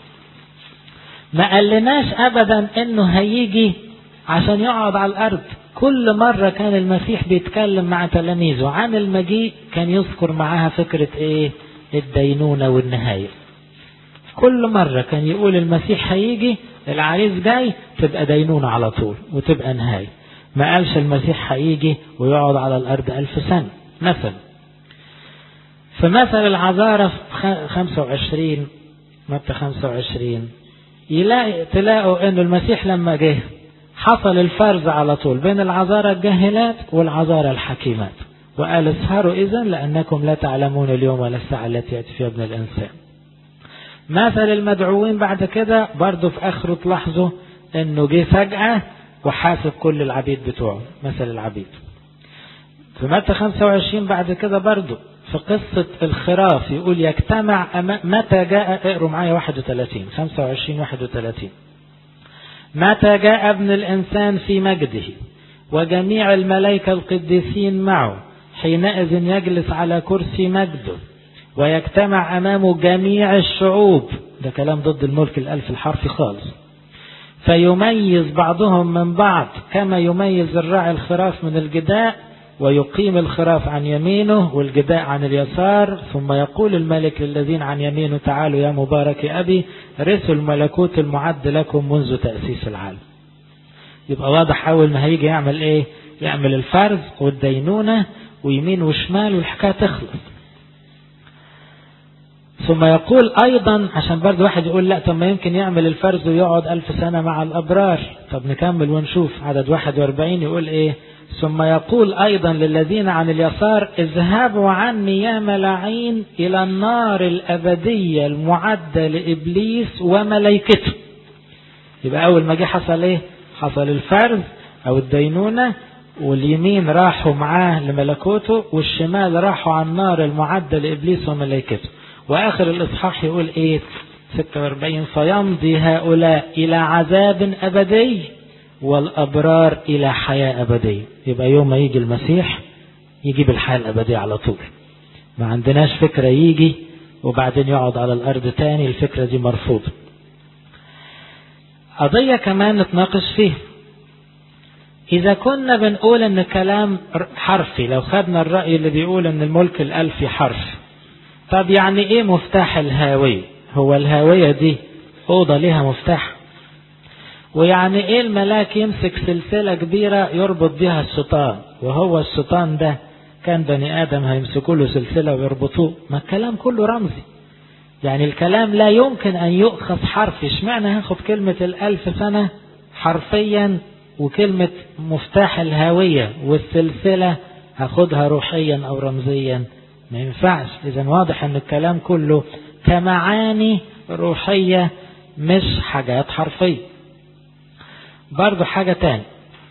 ما قالناش أبدا إنه هيجي عشان يقعد على الأرض كل مرة كان المسيح بيتكلم مع تلاميذه عن المجيء كان يذكر معاها فكرة إيه الدينونة والنهاية كل مرة كان يقول المسيح هيجي العريس جاي تبقى دينونة على طول وتبقى نهاية ما قالش المسيح هيجي ويقعد على الأرض ألف سنة مثلا في مثل العذارة في 25 متى 25 يلاقي تلاقوا انه المسيح لما جه حصل الفرز على طول بين العذارى الجاهلات والعذارى الحكيمات وقال اسهروا اذا لانكم لا تعلمون اليوم ولا الساعه التي ياتي فيها ابن الانسان مثل المدعوين بعد كده برضه في اخره تلاحظوا انه جه فجاه وحاسب كل العبيد بتوعه مثل العبيد في متى 25 بعد كده برضه في قصة الخراف يقول يجتمع متى جاء اقروا معايا 31 25 31 متى جاء ابن الإنسان في مجده وجميع الملائكة القديسين معه حينئذ يجلس على كرسي مجده ويجتمع أمامه جميع الشعوب ده كلام ضد الملك الألف الحرفي خالص فيميز بعضهم من بعض كما يميز الراعي الخراف من الجداء ويقيم الخراف عن يمينه والجداء عن اليسار ثم يقول الملك للذين عن يمينه تعالوا يا مبارك أبي رثوا الملكوت المعد لكم منذ تأسيس العالم يبقى واضح أول ما هيجي يعمل إيه يعمل الفرز والدينونة ويمين وشمال والحكاية تخلص ثم يقول أيضا عشان برضه واحد يقول لا طب ما يمكن يعمل الفرز ويقعد ألف سنة مع الأبرار طب نكمل ونشوف عدد 41 يقول إيه ثم يقول أيضا للذين عن اليسار اذهبوا عني يا ملاعين إلى النار الأبدية المعدة لإبليس وملائكته يبقى أول ما جه حصل إيه حصل الفرز أو الدينونة واليمين راحوا معاه لملكوته والشمال راحوا على النار المعدة لإبليس وملائكته وآخر الإصحاح يقول إيه 46 فيمضي هؤلاء إلى عذاب أبدي والأبرار إلى حياة أبدية يبقى يوم ما يجي المسيح يجيب الحياة الأبدية على طول ما عندناش فكرة يجي وبعدين يقعد على الأرض تاني الفكرة دي مرفوضة قضية كمان نتناقش فيها إذا كنا بنقول إن كلام حرفي لو خدنا الرأي اللي بيقول إن الملك الألفي حرفي طب يعني إيه مفتاح الهاوية هو الهاوية دي أوضة ليها مفتاح ويعني إيه الملاك يمسك سلسلة كبيرة يربط بها الشيطان وهو الشيطان ده كان بني آدم هيمسكوا له سلسلة ويربطوه ما الكلام كله رمزي يعني الكلام لا يمكن أن يؤخذ حرفي اشمعنى هاخد كلمة الألف سنة حرفيا وكلمة مفتاح الهاوية والسلسلة هاخدها روحيا أو رمزيا ما ينفعش إذا واضح أن الكلام كله كمعاني روحية مش حاجات حرفية برضو حاجة تاني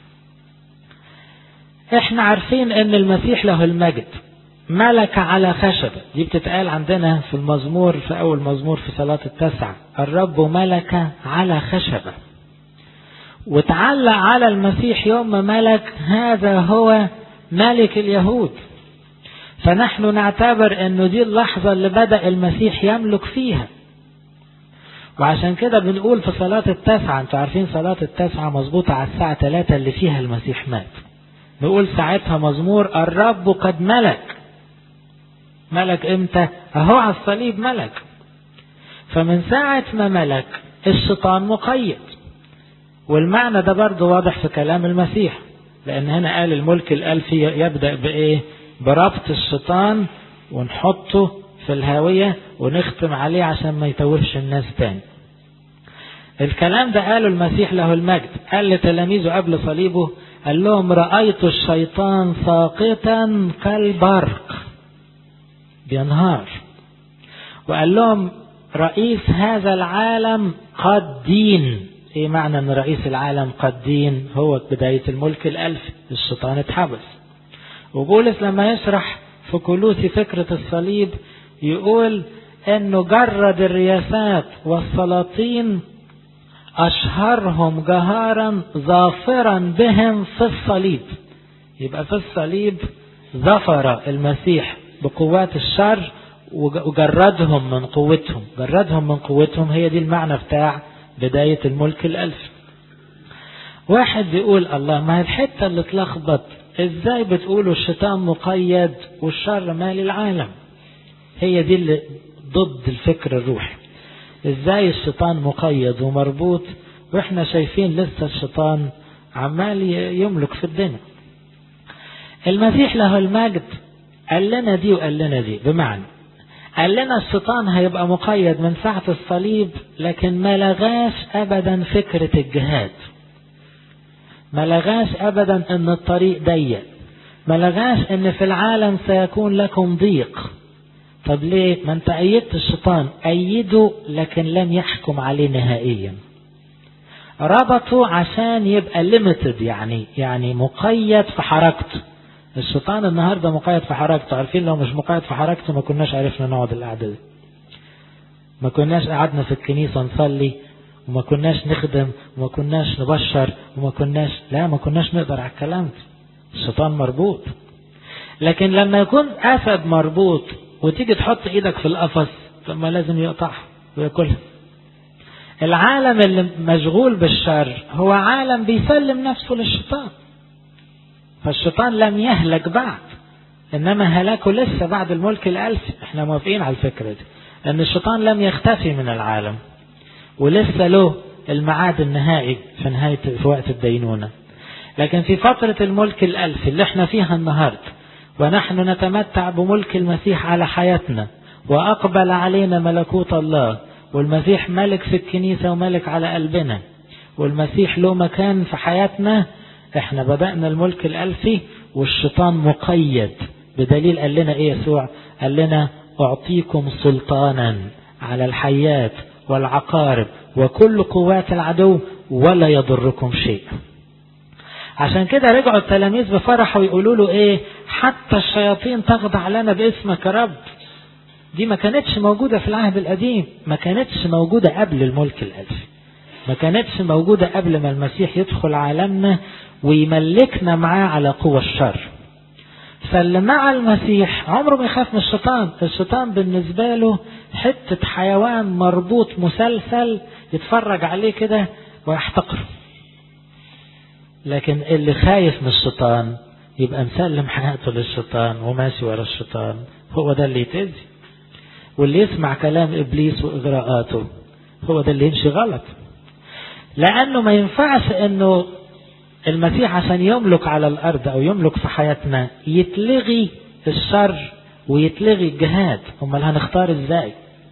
احنا عارفين ان المسيح له المجد ملك على خشبة دي بتتقال عندنا في المزمور في أول مزمور في صلاة التسعة الرب ملك على خشبة وتعلق على المسيح يوم ما ملك هذا هو ملك اليهود فنحن نعتبر انه دي اللحظة اللي بدأ المسيح يملك فيها وعشان كده بنقول في صلاة التاسعة انتوا عارفين صلاة التاسعة مظبوطة على الساعة 3 اللي فيها المسيح مات نقول ساعتها مزمور الرب قد ملك ملك امتى اهو على الصليب ملك فمن ساعة ما ملك الشيطان مقيد والمعنى ده برضه واضح في كلام المسيح لان هنا قال الملك الالفي يبدأ بايه بربط الشيطان ونحطه في الهاوية ونختم عليه عشان ما يتوهش الناس تاني الكلام ده قاله المسيح له المجد قال لتلاميذه قبل صليبه قال لهم رأيت الشيطان ساقطا كالبرق بينهار وقال لهم رئيس هذا العالم قد دين ايه معنى ان رئيس العالم قد دين هو بداية الملك الالفي الشيطان اتحبس وبولس لما يشرح في كلوسي فكرة الصليب يقول انه جرد الرياسات والسلاطين اشهرهم جهارا ظافرا بهم في الصليب يبقى في الصليب ظفر المسيح بقوات الشر وجردهم من قوتهم جردهم من قوتهم هي دي المعنى بتاع بداية الملك الألف واحد بيقول الله ما الحتة اللي اتلخبط ازاي بتقولوا الشيطان مقيد والشر مال العالم هي دي اللي ضد الفكر الروحي ازاي الشيطان مقيد ومربوط واحنا شايفين لسه الشيطان عمال يملك في الدنيا المسيح له المجد قال لنا دي وقال لنا دي بمعنى قال لنا الشيطان هيبقى مقيد من ساعة الصليب لكن ما لغاش ابدا فكرة الجهاد ما لغاش ابدا ان الطريق ضيق ما لغاش ان في العالم سيكون لكم ضيق طب ليه ما انت ايدت الشيطان ايده لكن لم يحكم عليه نهائيا ربطه عشان يبقى ليميتد يعني يعني مقيد في حركته الشيطان النهارده مقيد في حركته عارفين لو مش مقيد في حركته ما كناش عرفنا نقعد القعده دي ما كناش قعدنا في الكنيسه نصلي وما كناش نخدم وما كناش نبشر وما كناش لا ما كناش نقدر على الكلام ده الشيطان مربوط لكن لما يكون أسد مربوط وتيجي تحط إيدك في القفص ثم لازم يقطعها وياكلها العالم اللي مشغول بالشر هو عالم بيسلم نفسه للشيطان فالشيطان لم يهلك بعد انما هلاكه لسه بعد الملك الالفي احنا موافقين على الفكره دي ان الشيطان لم يختفي من العالم ولسه له الميعاد النهائي في نهايه في وقت الدينونه لكن في فتره الملك الالفي اللي احنا فيها النهارده ونحن نتمتع بملك المسيح على حياتنا واقبل علينا ملكوت الله والمسيح ملك في الكنيسه وملك على قلبنا والمسيح له مكان في حياتنا احنا بدأنا الملك الألفي والشيطان مقيد بدليل قال لنا ايه يسوع قال لنا اعطيكم سلطانا على الحيات والعقارب وكل قوات العدو ولا يضركم شيء عشان كده رجعوا التلاميذ بفرح ويقولوا له ايه حتى الشياطين تخضع لنا باسمك يا رب دي ما كانتش موجودة في العهد القديم ما كانتش موجودة قبل الملك الألفي ما كانتش موجودة قبل ما المسيح يدخل عالمنا ويملكنا معاه على قوى الشر فاللي مع المسيح عمره ما يخاف من الشيطان الشيطان بالنسبة له حتة حيوان مربوط مسلسل يتفرج عليه كده ويحتقره لكن اللي خايف من الشيطان يبقى مسلم حياته للشيطان وماشي ورا الشيطان هو ده اللي يتأذي واللي يسمع كلام إبليس وإغراءاته هو ده اللي يمشي غلط لأنه ما ينفعش أنه المسيح عشان يملك على الأرض أو يملك في حياتنا يتلغي الشر ويتلغي الجهاد أمال هنختار إزاي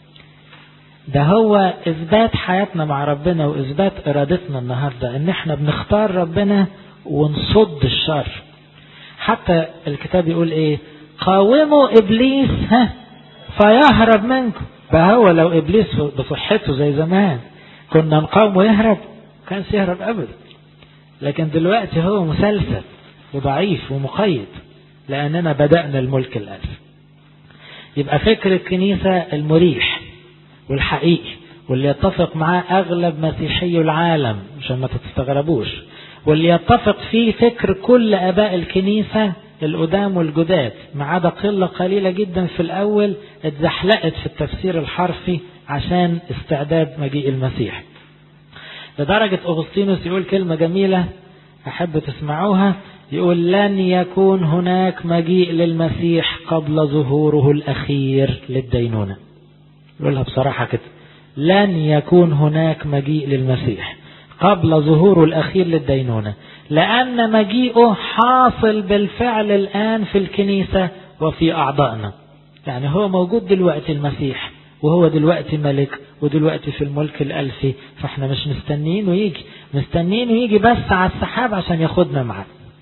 ده هو إثبات حياتنا مع ربنا وإثبات إرادتنا النهاردة إن إحنا بنختار ربنا ونصد الشر حتى الكتاب يقول إيه قاوموا إبليس ها فيهرب منكم فهو لو إبليس بصحته زي زمان كنا نقاومه يهرب كانش يهرب أبدا لكن دلوقتي هو مسلسل وضعيف ومقيد لأننا بدأنا الملك الألف يبقى فكر الكنيسة المريح والحقيقي واللي يتفق معاه أغلب مسيحي العالم عشان ما تستغربوش واللي يتفق فيه فكر كل أباء الكنيسة القدام والجداد ما عدا قلة قليلة جدا في الأول اتزحلقت في التفسير الحرفي عشان استعداد مجيء المسيح لدرجة أغسطينوس يقول كلمة جميلة أحب تسمعوها يقول لن يكون هناك مجيء للمسيح قبل ظهوره الأخير للدينونة يقولها بصراحة كده لن يكون هناك مجيء للمسيح قبل ظهوره الأخير للدينونة لأن مجيئه حاصل بالفعل الآن في الكنيسة وفي أعضائنا يعني هو موجود دلوقتي المسيح وهو دلوقتي ملك ودلوقتي في الملك الألفي فاحنا مش مستنيين ويجي مستنيين ويجي بس على السحاب عشان ياخدنا معاه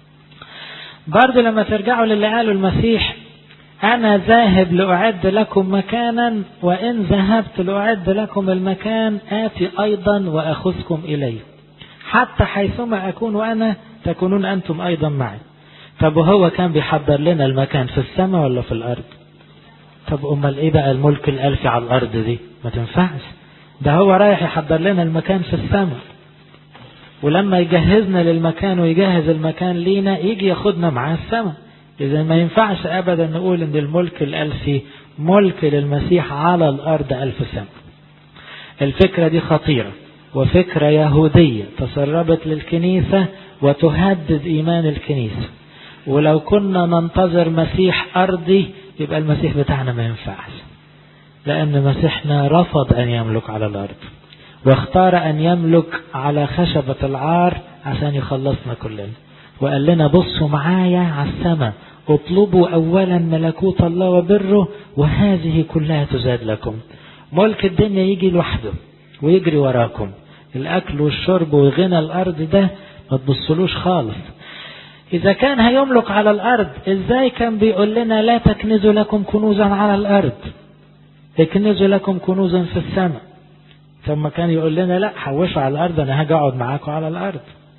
برضه لما ترجعوا للي قاله المسيح أنا ذاهب لأعد لكم مكانا وإن ذهبت لأعد لكم المكان آتي أيضا وأخذكم إلي حتى حيثما أكون وأنا تكونون أنتم أيضا معي طب وهو كان بيحضر لنا المكان في السماء ولا في الأرض طب أمال إيه بقى الملك الألفي على الأرض دي ما تنفعش ده هو رايح يحضر لنا المكان في السماء ولما يجهزنا للمكان ويجهز المكان لينا يجي ياخدنا معاه السماء إذا ما ينفعش أبدا نقول إن الملك الألفي ملك للمسيح على الأرض ألف سنة الفكرة دي خطيرة وفكرة يهودية تسربت للكنيسة وتهدد إيمان الكنيسة ولو كنا ننتظر مسيح أرضي يبقى المسيح بتاعنا ما ينفعش لأن مسيحنا رفض أن يملك على الأرض واختار أن يملك على خشبة العار عشان يخلصنا كلنا وقال لنا بصوا معايا على السماء اطلبوا أولا ملكوت الله وبره وهذه كلها تزاد لكم ملك الدنيا يجي لوحده ويجري وراكم الأكل والشرب وغنى الأرض ده ما تبصلوش خالص إذا كان هيملك على الأرض إزاي كان بيقول لنا لا تكنزوا لكم كنوزا على الأرض اكنزوا لكم كنوزا في السماء ثم كان يقول لنا لا حوشوا على الأرض أنا هاجي أقعد معاكم على الأرض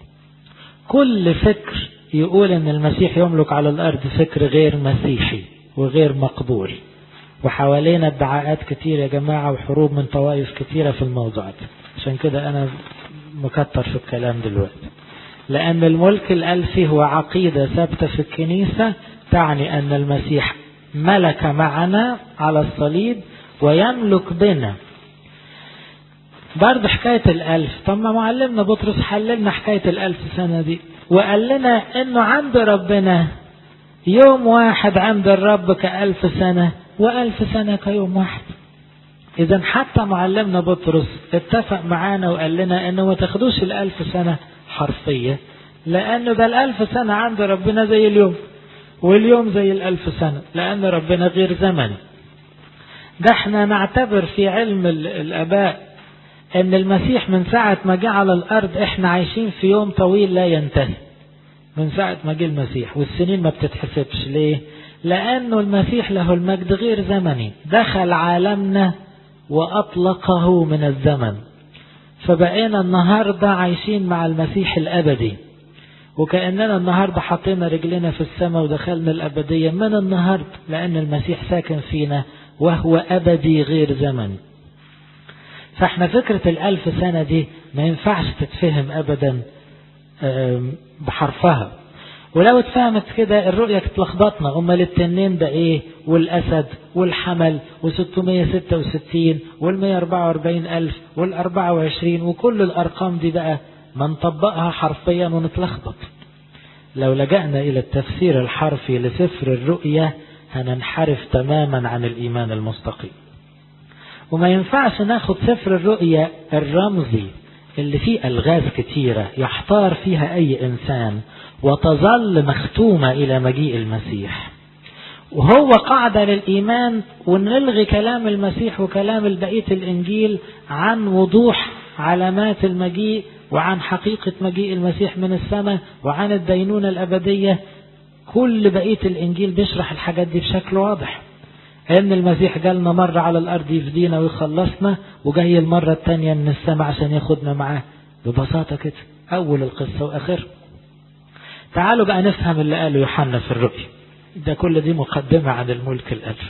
كل فكر يقول ان المسيح يملك على الارض فكر غير مسيحي وغير مقبول وحوالينا ادعاءات كتير يا جماعة وحروب من طوائف كتيرة في الموضوع ده عشان كده انا مكتر في الكلام دلوقتي لان الملك الالفي هو عقيدة ثابتة في الكنيسة تعني أن المسيح ملك معنا على الصليب ويملك بنا برضه حكاية الألف طب ما معلمنا بطرس حللنا حكاية الألف سنة دي وقال لنا إنه عند ربنا يوم واحد عند الرب كألف سنة وألف سنة كيوم واحد إذا حتى معلمنا بطرس اتفق معانا وقال لنا إنه ما تاخدوش الألف سنة حرفية لأنه ده الألف سنة عند ربنا زي اليوم واليوم زي الألف سنة لأن ربنا غير زمني ده احنا نعتبر في علم الآباء ان المسيح من ساعة ما جه على الارض احنا عايشين في يوم طويل لا ينتهي من ساعة ما جه المسيح والسنين ما بتتحسبش ليه لانه المسيح له المجد غير زمني دخل عالمنا واطلقه من الزمن فبقينا النهاردة عايشين مع المسيح الابدي وكأننا النهاردة حطينا رجلنا في السماء ودخلنا الأبدية من النهاردة لأن المسيح ساكن فينا وهو أبدي غير زمني فاحنا فكرة الألف سنة دي ما ينفعش تتفهم أبدا بحرفها ولو اتفهمت كده الرؤية تلخبطنا أمال التنين ده إيه والأسد والحمل و666 وال144 ألف وال24 وكل الأرقام دي بقى ما نطبقها حرفيا ونتلخبط لو لجأنا إلى التفسير الحرفي لسفر الرؤية هننحرف تماما عن الإيمان المستقيم وما ينفعش ناخد سفر الرؤية الرمزي اللي فيه ألغاز كتيرة يحتار فيها أي إنسان وتظل مختومة إلى مجيء المسيح وهو قاعدة للإيمان ونلغي كلام المسيح وكلام بقية الإنجيل عن وضوح علامات المجيء وعن حقيقة مجيء المسيح من السماء وعن الدينونة الأبدية كل بقية الإنجيل بيشرح الحاجات دي بشكل واضح ان المسيح جالنا مرة على الارض يفدينا ويخلصنا وجاي المرة التانية من السماء عشان ياخدنا معاه ببساطة كده اول القصة واخر تعالوا بقى نفهم اللي قاله يوحنا في الرؤيا ده كل دي مقدمة عن الملك الالف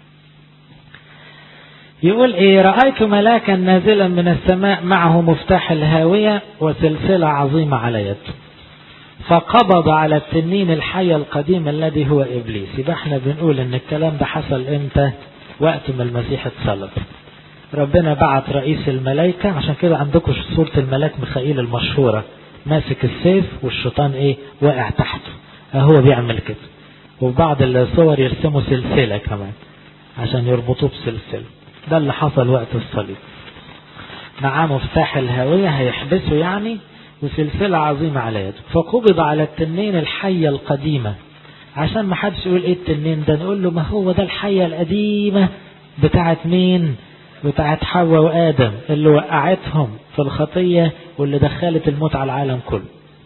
يقول ايه رأيت ملاكا نازلا من السماء معه مفتاح الهاوية وسلسلة عظيمة على يده فقبض على التنين الحي القديم الذي هو ابليس يبقى احنا بنقول ان الكلام ده حصل امتى وقت ما المسيح اتصلب ربنا بعت رئيس الملائكة عشان كده عندكم صورة الملاك ميخائيل المشهورة ماسك السيف والشيطان ايه واقع تحته هو بيعمل كده وفي بعض الصور يرسموا سلسلة كمان عشان يربطوه بسلسلة ده اللي حصل وقت الصليب معاه مفتاح الهاوية هيحبسه يعني وسلسلة عظيمة على يده فقبض على التنين الحية القديمة عشان ما حدش يقول ايه التنين ده نقول له ما هو ده الحية القديمة بتاعت مين بتاعت حواء وآدم اللي وقعتهم في الخطية واللي دخلت الموت على العالم كله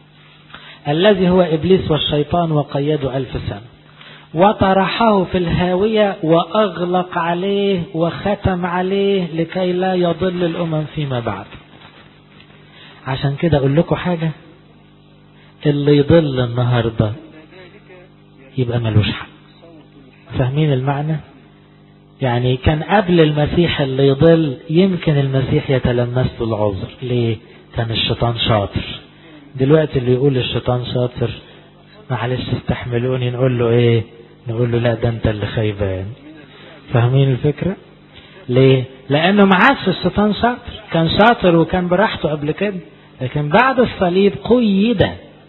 الذي هو إبليس والشيطان وقيده ألف سنة وطرحه في الهاوية وأغلق عليه وختم عليه لكي لا يضل الأمم فيما بعد عشان كده اقول لكم حاجة اللي يضل النهاردة يبقى ملوش حق فاهمين المعنى يعني كان قبل المسيح اللي يضل يمكن المسيح يتلمس له العذر ليه كان الشيطان شاطر دلوقتي اللي يقول الشيطان شاطر معلش استحملوني نقول له ايه نقول له لا ده انت اللي خيبان فاهمين الفكرة ليه لانه ما عادش الشيطان شاطر كان شاطر وكان براحته قبل كده لكن بعد الصليب قيد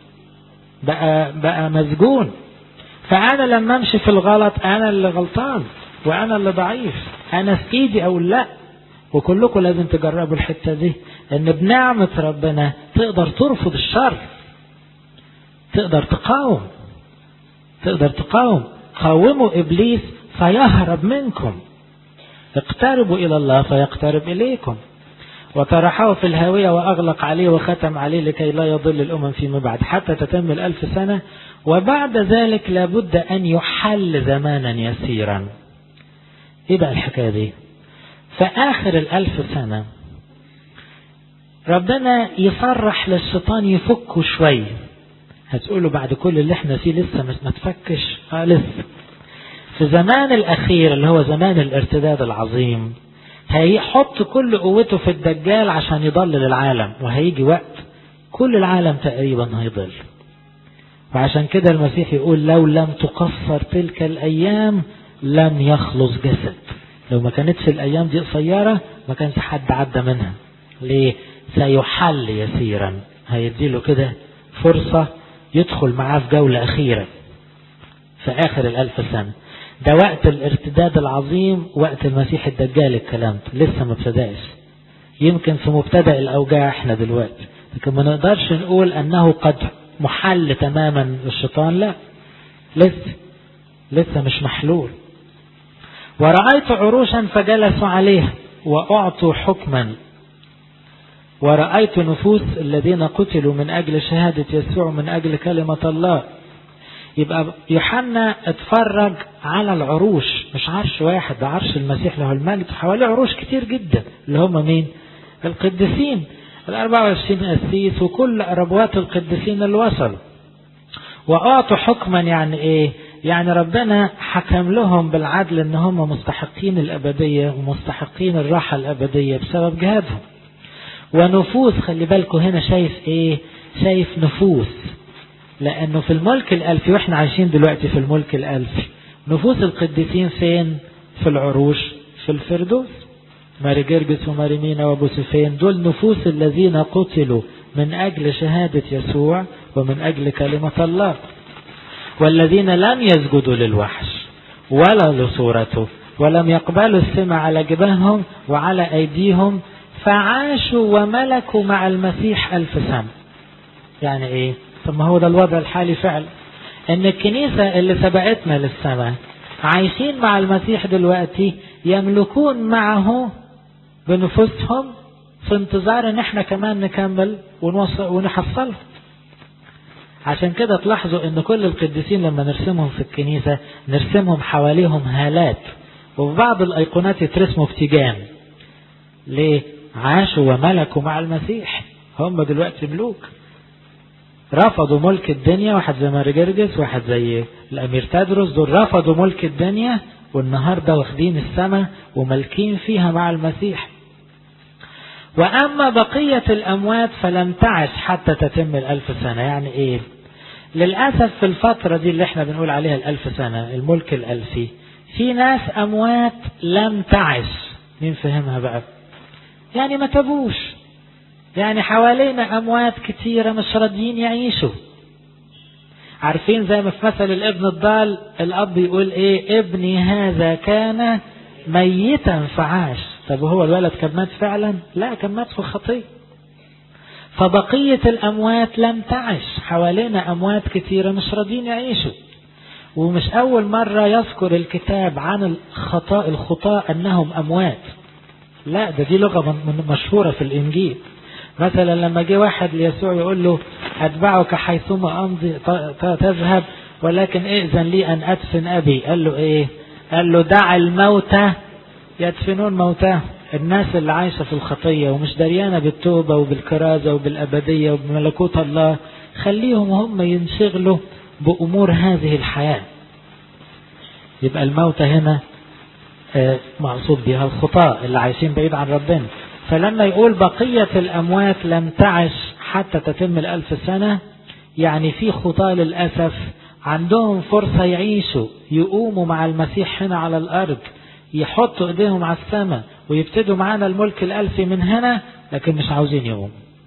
بقى بقى مسجون فانا لما امشي في الغلط انا اللي غلطان وانا اللي ضعيف انا في ايدي او لا وكلكم لازم تجربوا الحته دي ان بنعمه ربنا تقدر ترفض الشر تقدر تقاوم تقدر تقاوم قاوموا ابليس فيهرب منكم اقتربوا الى الله فيقترب اليكم وطرحه في الهاوية وأغلق عليه وختم عليه لكي لا يضل الأمم فيما بعد حتى تتم الألف سنة وبعد ذلك لابد أن يحل زمانا يسيرا إيه بقى الحكاية دي في آخر الألف سنة ربنا يصرح للشيطان يفكه شوية هتقولوا بعد كل اللي احنا فيه لسه ما تفكش اه لسه في زمان الأخير اللي هو زمان الارتداد العظيم هيحط كل قوته في الدجال عشان يضلل العالم وهيجي وقت كل العالم تقريبا هيضل وعشان كده المسيح يقول لو لم تقصر تلك الأيام لم يخلص جسد لو ما كانتش الأيام دي قصيرة ما كانش حد عدى منها ليه سيحل يسيرا هيديله كده فرصة يدخل معاه في جولة أخيرة في آخر الألف سنة ده وقت الارتداد العظيم وقت المسيح الدجال الكلام ده لسه ما ابتداش يمكن في مبتدأ الأوجاع احنا دلوقتي لكن ما نقدرش نقول أنه قد محل تماما الشيطان لا لسه لسه مش محلول ورأيت عروشا فجلسوا عليها وأعطوا حكما ورأيت نفوس الذين قتلوا من أجل شهادة يسوع من أجل كلمة الله يبقى يوحنا اتفرج على العروش مش عرش واحد ده عرش المسيح له المجد حواليه عروش كتير جدا اللي هم مين القديسين ال 24 قسيس وكل ربوات القديسين اللي وصلوا وأعطوا حكما يعني إيه يعني ربنا حكم لهم بالعدل ان هم مستحقين الأبدية ومستحقين الراحة الأبدية بسبب جهادهم ونفوس خلي بالكم هنا شايف ايه شايف نفوس لانه في الملك الالفي واحنا عايشين دلوقتي في الملك الالفي نفوس القديسين فين في العروش في الفردوس ماري جرجس وماري مينا وابو سفين دول نفوس الذين قتلوا من اجل شهادة يسوع ومن اجل كلمة الله والذين لم يسجدوا للوحش ولا لصورته ولم يقبلوا السمع على جباههم وعلى ايديهم فعاشوا وملكوا مع المسيح ألف سنة يعني ايه طب ما هو ده الوضع الحالي فعلا ان الكنيسة اللي سبقتنا للسماء عايشين مع المسيح دلوقتي يملكون معه بنفوسهم في انتظار ان احنا كمان نكمل ونوصل ونحصلهم عشان كده تلاحظوا ان كل القديسين لما نرسمهم في الكنيسة نرسمهم حواليهم هالات وفي بعض الايقونات يترسموا بتيجان ليه عاشوا وملكوا مع المسيح هم دلوقتي ملوك رفضوا ملك الدنيا واحد زي ماري جرجس واحد زي الامير تدرس دول رفضوا ملك الدنيا والنهاردة واخدين السماء وملكين فيها مع المسيح وأما بقية الأموات فلم تعش حتى تتم الألف سنة يعني إيه للأسف في الفترة دي اللي احنا بنقول عليها الألف سنة الملك الألفي في ناس أموات لم تعش مين فهمها بقى يعني ما تبوش يعني حوالينا أموات كتيرة مش راضيين يعيشوا عارفين زي ما في مثل الابن الضال الأب يقول إيه ابني هذا كان ميتا فعاش طب هو الولد كان مات فعلا لا كان مات في الخطية فبقية الأموات لم تعش حوالينا أموات كتيرة مش راضيين يعيشوا ومش أول مرة يذكر الكتاب عن الخطاء الخطاء أنهم أموات لا ده دي لغة مشهورة في الإنجيل مثلا لما جه واحد ليسوع يقول له أتبعك حيثما أمضي تذهب ولكن ائذن لي أن أدفن أبي قال له إيه قال له دع الموتى يدفنون موتاه الناس اللي عايشة في الخطية ومش دريانة بالتوبة وبالكرازة وبالأبدية وبملكوت الله خليهم هم ينشغلوا بأمور هذه الحياة يبقى الموتى هنا مقصود بها الخطاة اللي عايشين بعيد عن ربنا فلما يقول بقية الأموات لم تعش حتى تتم الألف سنة يعني في خطاة للأسف عندهم فرصة يعيشوا يقوموا مع المسيح هنا على الأرض يحطوا ايديهم على السماء ويبتدوا معانا الملك الألفي من هنا لكن مش عاوزين يقوم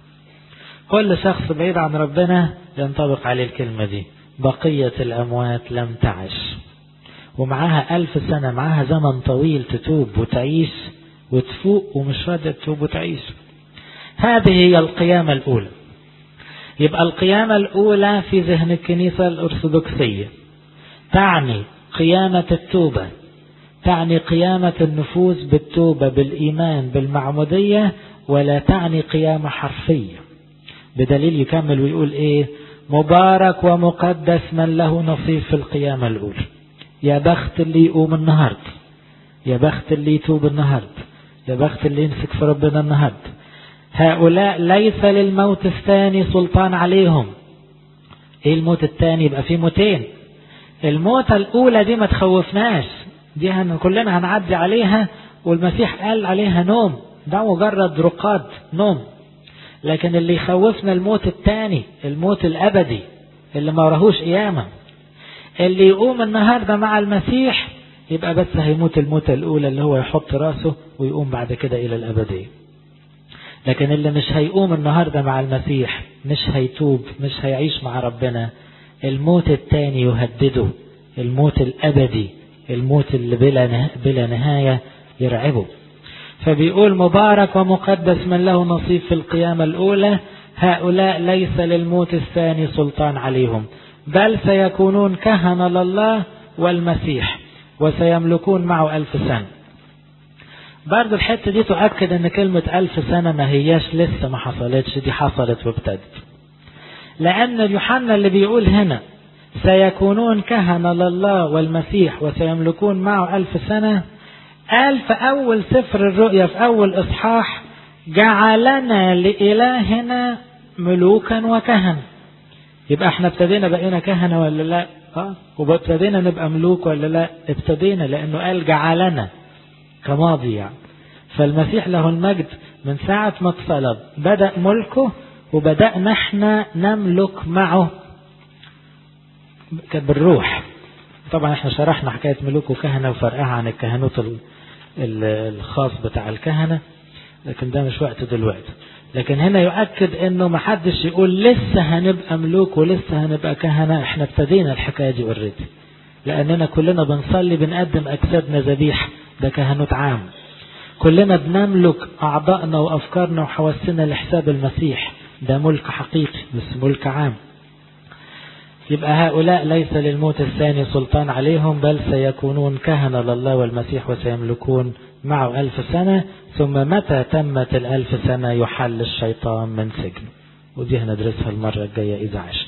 كل شخص بعيد عن ربنا ينطبق عليه الكلمة دي بقية الأموات لم تعش ومعاها ألف سنة معاها زمن طويل تتوب وتعيش وتفوق ومش راضية تتوب وتعيش هذه هي القيامة الأولى يبقى القيامة الأولى في ذهن الكنيسة الأرثوذكسية تعني قيامة التوبة تعني قيامة النفوس بالتوبة بالإيمان بالمعمودية ولا تعني قيامة حرفية بدليل يكمل ويقول إيه مبارك ومقدس من له نصيب في القيامة الأولى يا بخت اللي يقوم النهاردة يا بخت اللي يتوب النهاردة يا بخت اللي يمسك في ربنا النهاردة هؤلاء ليس للموت الثاني سلطان عليهم ايه الموت الثاني يبقى في موتين الموتة الأولى دي ما تخوفناش دي هن كلنا هنعدي عليها والمسيح قال عليها نوم ده مجرد رقاد نوم لكن اللي يخوفنا الموت الثاني الموت الأبدي اللي ما وراهوش قيامة اللي يقوم النهاردة مع المسيح يبقى بس هيموت الموتة الأولى اللي هو يحط راسه ويقوم بعد كده إلى الأبدية لكن اللي مش هيقوم النهاردة مع المسيح مش هيتوب مش هيعيش مع ربنا الموت التاني يهدده الموت الأبدي الموت اللي بلا, بلا نهاية يرعبه فبيقول مبارك ومقدس من له نصيب في القيامة الأولى هؤلاء ليس للموت الثاني سلطان عليهم بل سيكونون كهنة لله والمسيح وسيملكون معه ألف سنة برضو الحتة دي تؤكد ان كلمة ألف سنة ما هياش لسه ما حصلتش دي حصلت وابتدت لأن يوحنا اللي بيقول هنا سيكونون كهنة لله والمسيح وسيملكون معه ألف سنة قال في أول سفر الرؤيا في أول إصحاح جعلنا لإلهنا ملوكا وكهنة يبقى احنا ابتدينا بقينا كهنة ولا لا اه وابتدينا نبقى ملوك ولا لا ابتدينا لأنه قال جعلنا كماضي يعني فالمسيح له المجد من ساعة ما اتصلب بدأ ملكه وبدأنا احنا نملك معه بالروح طبعا احنا شرحنا حكاية ملوك وكهنة وفرقها عن الكهنوت الخاص بتاع الكهنة لكن ده مش وقت دلوقتي لكن هنا يؤكد انه ما حدش يقول لسه هنبقى ملوك ولسه هنبقى كهنة احنا ابتدينا الحكاية دي اوريدي لاننا كلنا بنصلي بنقدم اجسادنا ذبيحة ده كهنوت عام كلنا بنملك اعضائنا وافكارنا وحواسنا لحساب المسيح ده ملك حقيقي بس ملك عام يبقى هؤلاء ليس للموت الثاني سلطان عليهم بل سيكونون كهنة لله والمسيح وسيملكون معه ألف سنة ثم متى تمت الألف سنة يحل الشيطان من سجن ودي هندرسها المرة الجاية إذا عشنا